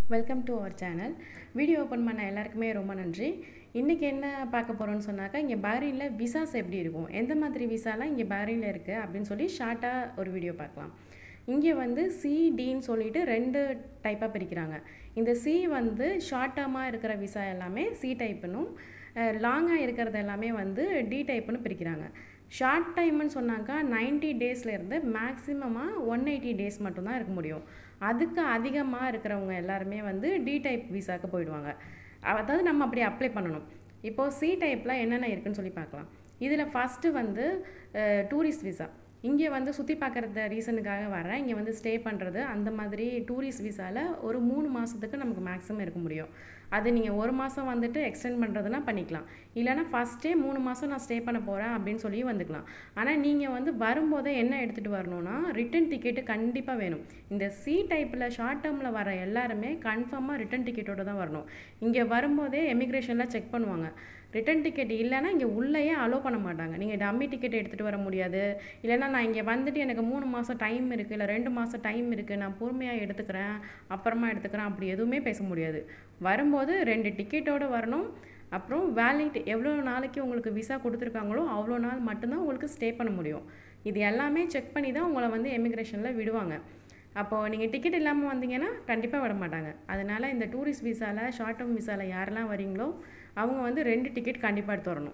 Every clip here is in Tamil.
welcome to our channel video open பண்ண எல்லாருக்குமே ரொம்ப நன்றி இன்றைக்கி என்ன பார்க்க போகிறோம்னு சொன்னாக்கா இங்கே பஹ்ரைனில் விசாஸ் எப்படி இருக்கும் எந்த மாதிரி விசாலாம் இங்கே பஹ்ரைனில் இருக்குது அப்படின்னு சொல்லி ஷார்ட்டாக ஒரு வீடியோ பார்க்கலாம் இங்கே வந்து சிடின்னு சொல்லிட்டு ரெண்டு டைப்பாக பிரிக்கிறாங்க இந்த சி வந்து ஷார்ட் டேர்மாக இருக்கிற விசா எல்லாமே சி டைப்புனும் லாங்காக இருக்கிறது எல்லாமே வந்து டி டைப்புன்னு பிரிக்கிறாங்க ஷார்ட் டைம்னு சொன்னாக்கா நைன்ட்டி டேஸ்லேருந்து மேக்ஸிமமாக ஒன் எயிட்டி டேஸ் மட்டும்தான் இருக்க முடியும் அதுக்கு அதிகமாக இருக்கிறவங்க எல்லாருமே வந்து டி டைப் விசாக்கு போயிடுவாங்க அதாவது நம்ம அப்படி அப்ளை பண்ணணும் இப்போது சி டைப்பில் என்னென்ன இருக்குன்னு சொல்லி பார்க்கலாம் இதில் ஃபஸ்ட்டு வந்து டூரிஸ்ட் விசா இங்கே வந்து சுற்றி பார்க்குறது ரீசனுக்காக வரேன் இங்கே வந்து ஸ்டே பண்ணுறது அந்த மாதிரி டூரிஸ்ட் விசாவில் ஒரு மூணு மாதத்துக்கு நமக்கு மேக்ஸிமம் இருக்க முடியும் அது நீங்கள் ஒரு மாதம் வந்துட்டு எக்ஸ்டெண்ட் பண்ணுறதுனா பண்ணிக்கலாம் இல்லைனா ஃபஸ்ட்டே மூணு மாதம் நான் ஸ்டே பண்ண போகிறேன் அப்படின்னு சொல்லி வந்துக்கலாம் ஆனால் நீங்கள் வந்து வரும்போதே என்ன எடுத்துகிட்டு வரணும்னா ரிட்டன் டிக்கெட்டு கண்டிப்பாக வேணும் இந்த சி டைப்பில் ஷார்ட் டேர்மில் வர எல்லாருமே கன்ஃபார்மாக ரிட்டன் டிக்கெட்டோடு தான் வரணும் இங்கே வரும்போதே எமிக்ரேஷனில் செக் பண்ணுவாங்க ரிட்டன் டிக்கெட் இல்லைன்னா இங்கே உள்ளேயே அலோவ் பண்ண மாட்டாங்க நீங்கள் டம்மி டிக்கெட் எடுத்துகிட்டு வர முடியாது இல்லைனா நான் இங்கே வந்துட்டு எனக்கு மூணு மாதம் டைம் இருக்குது இல்லை ரெண்டு மாதம் டைம் இருக்குது நான் பொறுமையாக எடுத்துக்கிறேன் அப்புறமா எடுத்துக்கிறேன் அப்படி எதுவுமே பேச முடியாது வரும்போது ரெண்டு டிக்கெட்டோடு வரணும் அப்புறம் வேலிட் எவ்வளோ நாளைக்கு உங்களுக்கு விசா கொடுத்துருக்காங்களோ அவ்வளோ நாள் மட்டும்தான் உங்களுக்கு ஸ்டே பண்ண முடியும் இது எல்லாமே செக் பண்ணி தான் உங்களை வந்து எமிக்ரேஷனில் விடுவாங்க அப்போது நீங்கள் டிக்கெட் இல்லாமல் வந்தீங்கன்னா கண்டிப்பாக விட மாட்டாங்க அதனால் இந்த டூரிஸ்ட் விசாவில் ஷார்ட் டேர்ம் விசாவில் யாரெல்லாம் வரீங்களோ அவங்க வந்து ரெண்டு டிக்கெட் கண்டிப்பாக எடுத்து வரணும்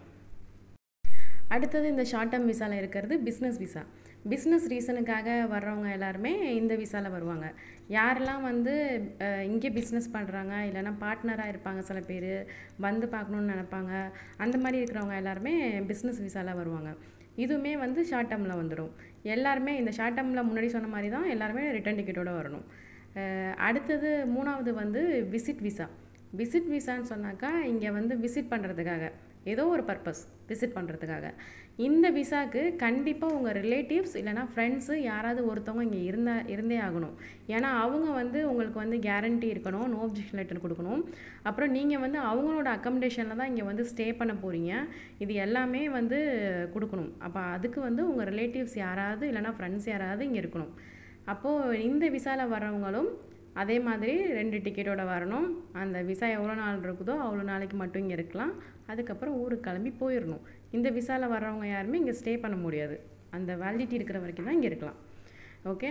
அடுத்தது இந்த ஷார்ட் டேர்ம் விசாவில் இருக்கிறது பிஸ்னஸ் விசா பிஸ்னஸ் ரீசனுக்காக வர்றவங்க எல்லாருமே இந்த விசாவில் வருவாங்க யாரெல்லாம் வந்து இங்கே பிஸ்னஸ் பண்ணுறாங்க இல்லைனா பார்ட்னராக இருப்பாங்க சில பேர் வந்து பார்க்கணுன்னு நினப்பாங்க அந்த மாதிரி இருக்கிறவங்க எல்லாருமே பிஸ்னஸ் விசாவில் வருவாங்க இதுவுமே வந்து ஷார்ட் டேர்மில் வந்துடும் எல்லாருமே இந்த ஷார்ட் டேர்மில் முன்னாடி சொன்ன மாதிரி தான் எல்லாருமே ரிட்டன் டிக்கெட்டோடு வரணும் அடுத்தது மூணாவது வந்து விசிட் விசா விசிட் விசான்னு சொன்னாக்கா இங்கே வந்து விசிட் பண்ணுறதுக்காக ஏதோ ஒரு பர்பஸ் விசிட் பண்ணுறதுக்காக இந்த விசாக்கு கண்டிப்பாக உங்கள் ரிலேட்டிவ்ஸ் இல்லைனா ஃப்ரெண்ட்ஸு யாராவது ஒருத்தவங்க இங்கே இருந்தா இருந்தே ஆகணும் ஏன்னா அவங்க வந்து உங்களுக்கு வந்து கேரண்டி இருக்கணும் நோ அப்ஜெக்ஷன் லெட்டர் கொடுக்கணும் அப்புறம் நீங்கள் வந்து அவங்களோட அக்கமடேஷனில் தான் இங்கே வந்து ஸ்டே பண்ண போகிறீங்க இது எல்லாமே வந்து கொடுக்கணும் அப்போ அதுக்கு வந்து உங்கள் ரிலேட்டிவ்ஸ் யாராவது இல்லைனா ஃப்ரெண்ட்ஸ் யாராவது இங்கே இருக்கணும் அப்போது இந்த விசாவில் வர்றவங்களும் அதே மாதிரி ரெண்டு டிக்கெட்டோட வரணும் அந்த விசா எவ்வளோ நாள் இருக்குதோ அவ்வளோ நாளைக்கு மட்டும் இங்கே இருக்கலாம் அதுக்கப்புறம் ஊருக்கு கிளம்பி போயிடணும் இந்த விசாவில் வர்றவங்க யாருமே இங்கே ஸ்டே பண்ண முடியாது அந்த வேலிடிட்டி இருக்கிற வரைக்கும் தான் இங்கே இருக்கலாம் ஓகே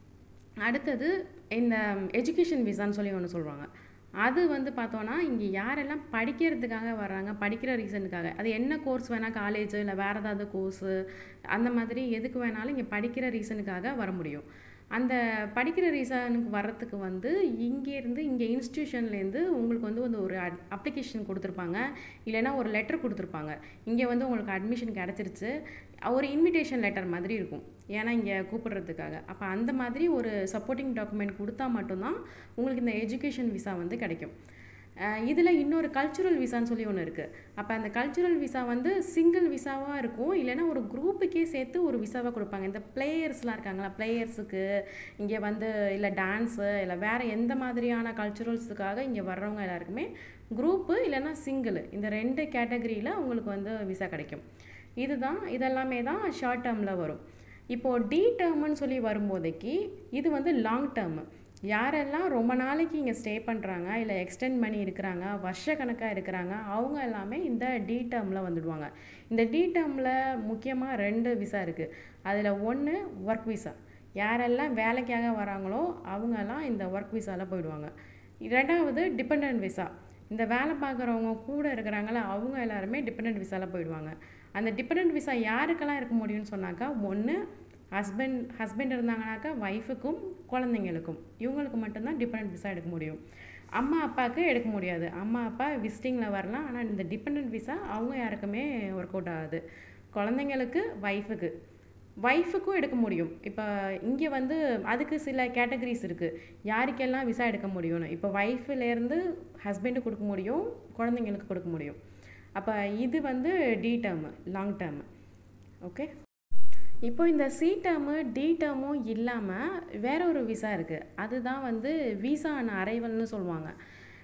அடுத்தது இந்த எஜுகேஷன் விசான்னு சொல்லி ஒன்று சொல்லுவாங்க அது வந்து பார்த்தோன்னா இங்கே யாரெல்லாம் படிக்கிறதுக்காக வர்றாங்க படிக்கிற ரீசனுக்காக அது என்ன கோர்ஸ் வேணால் காலேஜ் இல்லை வேறு ஏதாவது கோர்ஸு அந்த மாதிரி எதுக்கு வேணாலும் இங்கே படிக்கிற ரீசனுக்காக வர முடியும் அந்த படிக்கிற ரீசனுக்கு வர்றதுக்கு வந்து இங்கேருந்து இங்கே இன்ஸ்டியூஷன்லேருந்து உங்களுக்கு வந்து வந்து ஒரு அப்ளிகேஷன் கொடுத்துருப்பாங்க இல்லைனா ஒரு லெட்டர் கொடுத்துருப்பாங்க இங்கே வந்து உங்களுக்கு அட்மிஷன் கிடச்சிருச்சு ஒரு இன்விடேஷன் லெட்டர் மாதிரி இருக்கும் ஏன்னா இங்கே கூப்பிடுறதுக்காக அப்போ அந்த மாதிரி ஒரு சப்போர்ட்டிங் டாக்குமெண்ட் கொடுத்தா மட்டும்தான் உங்களுக்கு இந்த எஜுகேஷன் விசா வந்து கிடைக்கும் இதில் இன்னொரு கல்ச்சுரல் விசான்னு சொல்லி ஒன்று இருக்குது அப்போ அந்த கல்ச்சுரல் விசா வந்து சிங்கிள் விசாவாக இருக்கும் இல்லைனா ஒரு குரூப்புக்கே சேர்த்து ஒரு விசாவாக கொடுப்பாங்க இந்த பிளேயர்ஸ்லாம் இருக்காங்களா பிளேயர்ஸுக்கு இங்கே வந்து இல்லை டான்ஸு இல்லை வேறு எந்த மாதிரியான கல்ச்சுரல்ஸுக்காக இங்கே வர்றவங்க எல்லாருக்குமே குரூப்பு இல்லைனா சிங்கிள் இந்த ரெண்டு கேட்டகரியில் உங்களுக்கு வந்து விசா கிடைக்கும் இதுதான் இதெல்லாமே தான் ஷார்ட் டேர்மில் வரும் இப்போது டி டேர்ம்னு சொல்லி வரும்போதைக்கு இது வந்து லாங் டேர்மு யாரெல்லாம் ரொம்ப நாளைக்கு இங்கே ஸ்டே பண்ணுறாங்க இல்லை எக்ஸ்டெண்ட் பண்ணி இருக்கிறாங்க வருஷ கணக்காக இருக்கிறாங்க அவங்க எல்லாமே இந்த டி டேர்மில் வந்துடுவாங்க இந்த டி டேர்மில் முக்கியமாக ரெண்டு விசா இருக்குது அதில் ஒன்று ஒர்க் விசா யாரெல்லாம் வேலைக்காக வராங்களோ அவங்கெல்லாம் இந்த ஒர்க் விசாவில் போயிடுவாங்க ரெண்டாவது டிபெண்ட் விசா இந்த வேலை பார்க்குறவங்க கூட இருக்கிறாங்கள அவங்க எல்லாருமே டிபெண்ட் விசாவில் போயிடுவாங்க அந்த டிபெண்ட் விசா யாருக்கெல்லாம் இருக்க முடியும்னு சொன்னாக்கா ஒன்று ஹஸ்பண்ட் ஹஸ்பண்ட் இருந்தாங்கனாக்கா ஒய்ஃபுக்கும் குழந்தைங்களுக்கும் இவங்களுக்கு மட்டும்தான் டிபெண்ட் விசா எடுக்க முடியும் அம்மா அப்பாவுக்கு எடுக்க முடியாது அம்மா அப்பா விசிட்டிங்கில் வரலாம் ஆனால் இந்த டிபெண்ட் விசா அவங்க யாருக்குமே ஒர்க் அவுட் ஆகாது குழந்தைங்களுக்கு ஒய்ஃபுக்கு ஒய்ஃபுக்கும் எடுக்க முடியும் இப்போ இங்கே வந்து அதுக்கு சில கேட்டகரிஸ் இருக்குது யாருக்கெல்லாம் விசா எடுக்க முடியும்னு இப்போ ஒய்ஃப்லேருந்து ஹஸ்பண்டுக்கு கொடுக்க முடியும் குழந்தைங்களுக்கு கொடுக்க முடியும் அப்போ இது வந்து டி டேர்மு லாங் டேர்மு ஓகே இப்போ இந்த சி டேர்மு டி டேர்மும் இல்லாமல் வேற ஒரு விசா இருக்குது அதுதான் வந்து விசா ஆன் அரைவல்னு சொல்லுவாங்க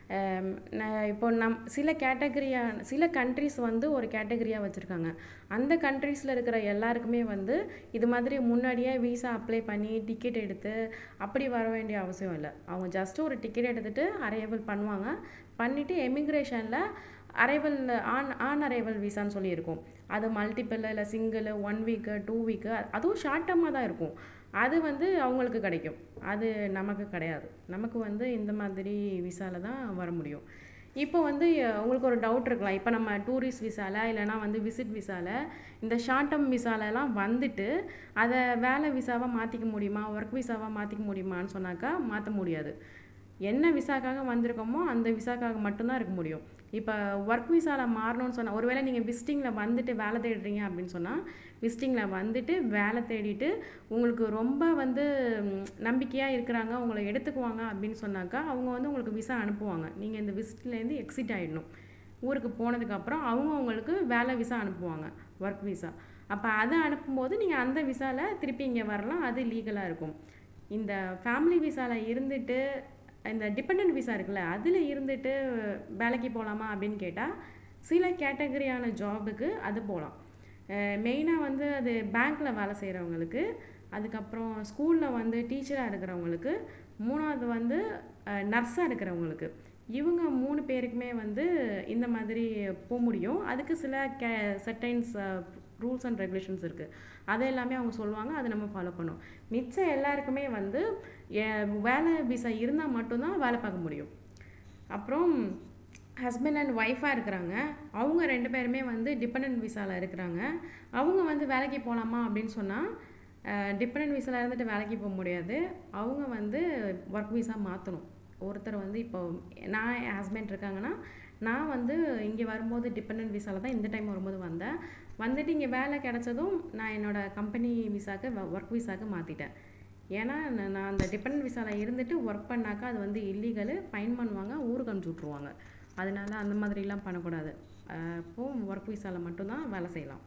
அம், ந- இப்போ நம் சில கேட்டகரியான சில கண்ட்ரிஸ் வந்து ஒரு கேட்டகரியாக வச்சுருக்காங்க அந்த கண்ட்ரீஸில் இருக்கிற எல்லாருக்குமே வந்து இது மாதிரி முன்னாடியே விசா அப்ளை பண்ணி டிக்கெட் எடுத்து அப்படி வர வேண்டிய அவசியம் இல்லை அவங்க ஜஸ்ட் ஒரு டிக்கெட் எடுத்துகிட்டு அரைவல் பண்ணுவாங்க பண்ணிவிட்டு எமிக்ரேஷனில் அரைவல் ஆன் ஆன் அரைவல் விசான்னு சொல்லியிருக்கும் அது மல்டிபிள் இல்லை single one week two week அதுவும் ஷார்ட் டர்மாக தான் இருக்கும் அது வந்து அவங்களுக்கு கிடைக்கும் அது நமக்கு கிடையாது நமக்கு வந்து இந்த மாதிரி விசால தான் வர முடியும் இப்போ வந்து அஹ், உங்களுக்கு ஒரு டவுட் இருக்கலாம் இப்போ நம்ம டூரிஸ்ட் விசால இல்லைனா வந்து விசிட் விசால இந்த ஷார்ட் டேர்ம் விசாலெல்லாம் வந்துட்டு அதை வேலை விசாவாக மாற்றிக்க முடியுமா ஒர்க் விசாவாக மாற்றிக்க முடியுமான்னு சொன்னாக்கா மாற்ற முடியாது என்ன விசாக்காக வந்திருக்கோமோ அந்த விசாக்காக மட்டும்தான் இருக்க முடியும் இப்போ ஒர்க் விசாவில் மாறணும்னு சொன்னால் ஒருவேளை நீங்கள் விசிட்டிங்கில் வந்துட்டு வேலை தேடுறீங்க அப்படின்னு சொன்னால் விசிட்டிங்கில் வந்துட்டு வேலை தேடிட்டு உங்களுக்கு ரொம்ப வந்து நம்பிக்கையாக இருக்கிறாங்க உங்களை எடுத்துக்குவாங்க அப்படின்னு சொன்னாக்கா அவங்க வந்து உங்களுக்கு விசா அனுப்புவாங்க நீங்கள் இந்த விசிட்லேருந்து எக்ஸிட் ஆகிடணும் ஊருக்கு போனதுக்கப்புறம் அவங்க உங்களுக்கு வேலை விசா அனுப்புவாங்க ஒர்க் விசா அப்போ அதை அனுப்பும்போது நீங்கள் அந்த விசாவில் திருப்பி இங்கே வரலாம் அது லீகலாக இருக்கும் இந்த ஃபேமிலி விசாவில் இருந்துட்டு இந்த டிபெண்ட் விசா இருக்குல்ல அதில் இருந்துட்டு வேலைக்கு போகலாமா அப்படின்னு கேட்டால் சில கேட்டகரியான ஜாபுக்கு அது போகலாம் மெயினாக வந்து அது பேங்க்கில் வேலை செய்கிறவங்களுக்கு அதுக்கப்புறம் ஸ்கூலில் வந்து டீச்சராக இருக்கிறவங்களுக்கு மூணாவது வந்து நர்ஸாக இருக்கிறவங்களுக்கு இவங்க மூணு பேருக்குமே வந்து இந்த மாதிரி போக முடியும் அதுக்கு சில கே செட்டைன்ஸ் ரூல்ஸ் அண்ட் ரெகுலேஷன்ஸ் இருக்குது அதை எல்லாமே அவங்க சொல்லுவாங்க அதை நம்ம ஃபாலோ பண்ணோம் மிச்சம் எல்லாருக்குமே வந்து எ- வேலை விசா இருந்தால் மட்டும்தான் வேலை பார்க்க முடியும் அப்புறம் ஹஸ்பண்ட் அண்ட் ஒய்ஃபாக இருக்கிறாங்க அவங்க ரெண்டு பேருமே வந்து டிபெண்ட் விசாவில் இருக்கிறாங்க அவங்க வந்து வேலைக்கு போகலாமா அப்படின்னு சொன்னால் டிபெண்ட் விசாவில் இருந்துட்டு வேலைக்கு போக முடியாது அவங்க வந்து ஒர்க் விசா மாற்றணும் ஒருத்தர் வந்து இப்போ நான் என் ஹஸ்பண்ட் இருக்காங்கன்னா நான் வந்து இங்கே வரும்போது டிபெண்ட் விசாவில் தான் இந்த டைம் வரும்போது வந்தேன் வந்துட்டு இங்கே வேலை கிடைச்சதும் நான் என்னோடய கம்பெனி விசாக்கு ஒர்க் விசாக்கு மாற்றிட்டேன் ஏன்னா நான் நான் அந்த டிபெண்ட் விசாவில் இருந்துட்டு ஒர்க் பண்ணாக்கா அது வந்து இல்லீகலு ஃபைன் பண்ணுவாங்க ஊருக்கு அனுப்பிச்சி விட்ருவாங்க அதனால அந்த மாதிரிலாம் பண்ணக்கூடாது அஹ் அப்போ ஒர்க் விசாவில் மட்டும்தான் வேலை செய்யலாம்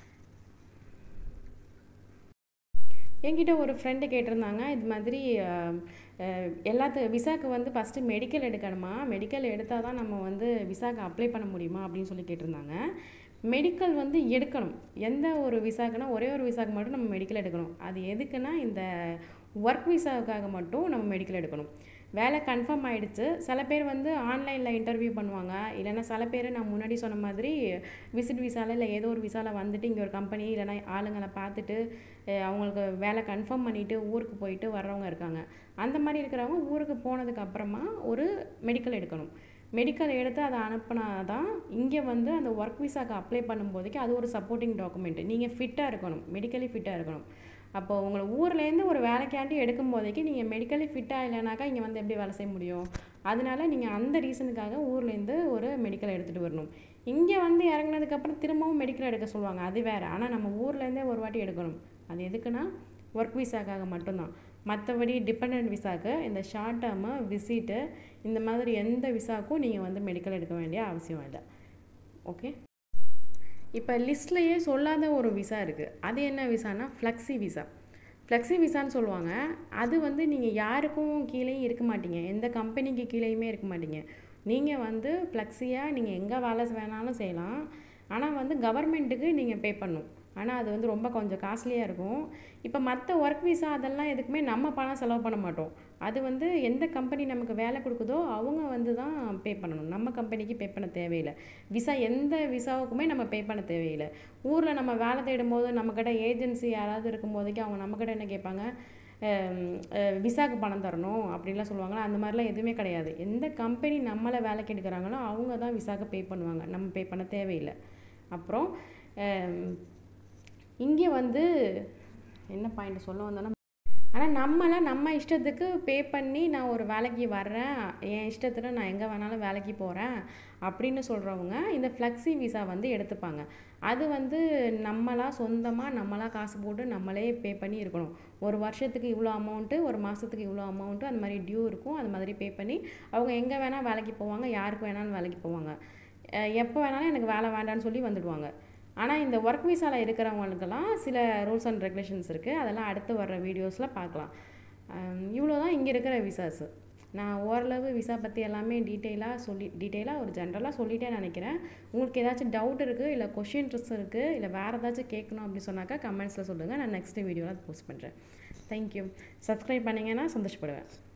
என்கிட்ட ஒரு ஃப்ரெண்டு கேட்டிருந்தாங்க இது மாதிரி அஹ், அஹ், எல்லாத்து விசாக்கு வந்து ஃபஸ்ட்டு மெடிக்கல் எடுக்கணுமா மெடிக்கல் எடுத்தால் தான் நம்ம வந்து விசாக்கு அப்ளை பண்ண முடியுமா அப்படின்னு சொல்லி கேட்டிருந்தாங்க மெடிக்கல் வந்து எடுக்கணும் எந்த ஒரு விசாக்குனா ஒரே ஒரு விசாக்கு மட்டும் நம்ம மெடிக்கல் எடுக்கணும் அது எதுக்குன்னா இந்த ஒர்க் விசாவுக்காக மட்டும் நம்ம மெடிக்கல் எடுக்கணும் வேலை கன்ஃபார்ம் ஆயிடுச்சு சில பேர் வந்து ஆன்லைனில் இன்டர்வியூ பண்ணுவாங்க இல்லைன்னா சில பேர் நான் முன்னாடி சொன்ன மாதிரி விசிட் விசால இல்லை ஏதோ ஒரு விசாவில் வந்துட்டு இங்கே ஒரு கம்பெனி இல்லைன்னா ஆளுங்களை பார்த்துட்டு அஹ் அவங்களுக்கு வேலை கன்ஃபார்ம் பண்ணிவிட்டு ஊருக்கு போயிட்டு வர்றவங்க இருக்காங்க அந்த மாதிரி இருக்கிறவங்க ஊருக்கு போனதுக்கு அப்புறமா ஒரு மெடிக்கல் எடுக்கணும் மெடிக்கல் எடுத்து அதை அனுப்புனா தான் இங்கே வந்து அந்த ஒர்க் விசாக்கு அப்ளை பண்ணும்போதைக்கு அது ஒரு சப்போர்ட்டிங் டாக்குமெண்ட் நீங்கள் ஃபிட்டாக இருக்கணும் மெடிக்கலி ஃபிட்டாக இருக்கணும் அப்போ உங்களை ஊர்லேருந்து ஒரு வேலைக்காண்டி எடுக்கும் போதைக்கு நீங்கள் மெடிக்கலி ஃபிட்டாக இல்லைனாக்கா இங்கே வந்து எப்படி வேலை செய்ய முடியும் அதனால நீங்கள் அந்த ரீசனுக்காக ஊர்லேருந்து ஒரு மெடிக்கல் எடுத்துகிட்டு வரணும் இங்கே வந்து இறங்குனதுக்கப்புறம் திரும்பவும் மெடிக்கல் எடுக்க சொல்லுவாங்க அது வேறு ஆனால் நம்ம ஊர்லேருந்தே ஒரு வாட்டி எடுக்கணும் அது எதுக்குன்னா ஒர்க் விசாக்காக மட்டும்தான் மற்றபடி டிபெண்ட் விசாக்கு இந்த ஷார்ட் டேர்மு விசிட்டு இந்த மாதிரி எந்த விசாக்கும் நீங்கள் வந்து மெடிக்கல் எடுக்க வேண்டிய அவசியம் இல்லை ஓகே இப்போ லிஸ்ட்லேயே சொல்லாத ஒரு விசா இருக்குது அது என்ன விசானா ஃப்ளெக்ஸி விசா ஃப்ளெக்ஸி விசான்னு சொல்லுவாங்க அது வந்து நீங்கள் யாருக்கும் கீழேயும் இருக்க மாட்டீங்க எந்த கம்பெனிக்கு கீழேயுமே இருக்க மாட்டீங்க நீங்கள் வந்து ஃப்ளெக்ஸியாக நீங்கள் எங்கே வேலை வேணாலும் செய்யலாம் ஆனால் வந்து கவர்மெண்ட்டுக்கு நீங்கள் பே பண்ணணும் ஆனால் அது வந்து ரொம்ப கொஞ்சம் காஸ்ட்லியாக இருக்கும் இப்போ மற்ற ஒர்க் விசா அதெல்லாம் எதுக்குமே நம்ம பணம் செலவு பண்ண மாட்டோம் அது வந்து எந்த கம்பெனி நமக்கு வேலை கொடுக்குதோ அவங்க வந்து தான் பே பண்ணணும் நம்ம கம்பெனிக்கு பே பண்ண தேவையில்லை விசா எந்த விசாவுக்குமே நம்ம பே பண்ண தேவையில்லை ஊரில் நம்ம வேலை தேடும் போது நம்மக்கிட்ட ஏஜென்சி யாராவது இருக்கும் போதைக்கு அவங்க நம்மக்கிட்ட என்ன கேட்பாங்க விசாக்கு பணம் தரணும் அப்படின்லாம் சொல்லுவாங்களா அந்த மாதிரிலாம் எதுவுமே கிடையாது எந்த கம்பெனி நம்மளை வேலைக்கு எடுக்கிறாங்களோ அவங்க தான் விசாக்கு பே பண்ணுவாங்க நம்ம பே பண்ண தேவையில்லை அப்புறம் இங்கே வந்து என்ன பாயிண்ட் சொல்ல வந்தோன்னா ஆனால் நம்மளாம் நம்ம இஷ்டத்துக்கு பே பண்ணி நான் ஒரு வேலைக்கு வர்றேன் என் இஷ்டத்தில் நான் எங்கே வேணாலும் வேலைக்கு போகிறேன் அப்படின்னு சொல்கிறவங்க இந்த ஃப்ளெக்ஸி விசா வந்து எடுத்துப்பாங்க அது வந்து நம்மளாக சொந்தமாக நம்மளாக காசு போட்டு நம்மளே பே பண்ணி இருக்கணும் ஒரு வருஷத்துக்கு இவ்வளோ அமௌண்ட்டு ஒரு மாதத்துக்கு இவ்வளோ அமௌண்ட்டு அந்த மாதிரி டியூ இருக்கும் அது மாதிரி பே பண்ணி அவங்க எங்கே வேணால் வேலைக்கு போவாங்க யாருக்கு வேணாலும் வேலைக்கு போவாங்க எப்போ வேணாலும் எனக்கு வேலை வேண்டான்னு சொல்லி வந்துடுவாங்க ஆனால் இந்த ஒர்க் விசாவில் இருக்கிறவங்களுக்கெல்லாம் சில ரூல்ஸ் அண்ட் ரெகுலேஷன்ஸ் இருக்குது அதெல்லாம் அடுத்து வர்ற வீடியோஸில் பார்க்கலாம் இவ்வளோ தான் இங்கே இருக்கிற விசாஸு நான் ஓரளவு விசா பற்றி எல்லாமே டீட்டெயிலாக சொல்லி டீட்டெயிலாக ஒரு ஜென்ரலாக சொல்லிட்டேன்னு நினைக்கிறேன் உங்களுக்கு ஏதாச்சும் டவுட் இருக்குது இல்லை கொஷின் இருக்குது இல்லை வேறு ஏதாச்சும் கேட்கணும் அப்படின்னு சொன்னாக்கா கமெண்ட்ஸில் சொல்லுங்கள் நான் நெக்ஸ்ட் வீடியோவில் போஸ்ட் பண்ணுறேன் தேங்க்யூ சப்ஸ்கிரைப் பண்ணிங்கன்னா சந்தோஷப்படுவேன்